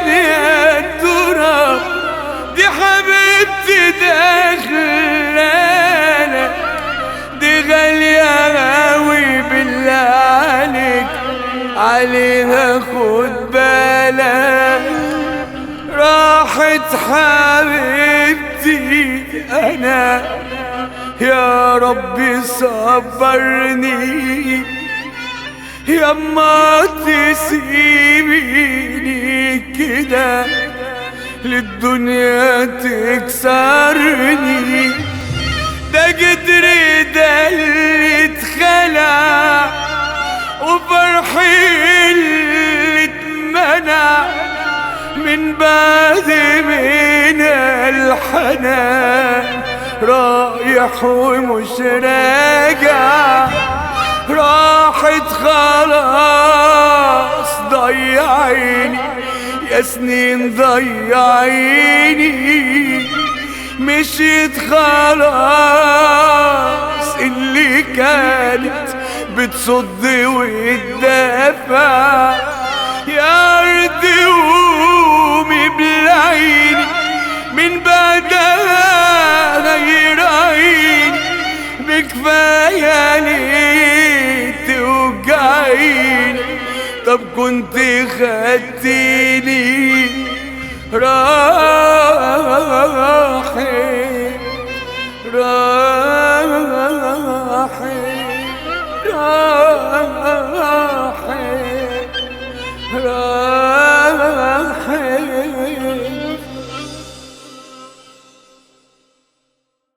فين يا ترى دي حبيبتي داخلانة دي غالية غاوي بالله عليك عليها خد بالك راحت حبيبتي انا يا ربي صبرني يما تسيبيني كده للدنيا تكسرني ده قدري ده اللي اتخلع وفرحي اللي اتمنع من بعد من الحنان رايح ومش راجع راحت خلاص ضيعيني يا سنين ضيعيني مشيت خلاص اللي كانت بتصد وتدافع يا ارض قومي بلعيني من بعدها غير عيني بكفاية ليه توجعيني طب كنت خدتيني راحي راحي راحي راحي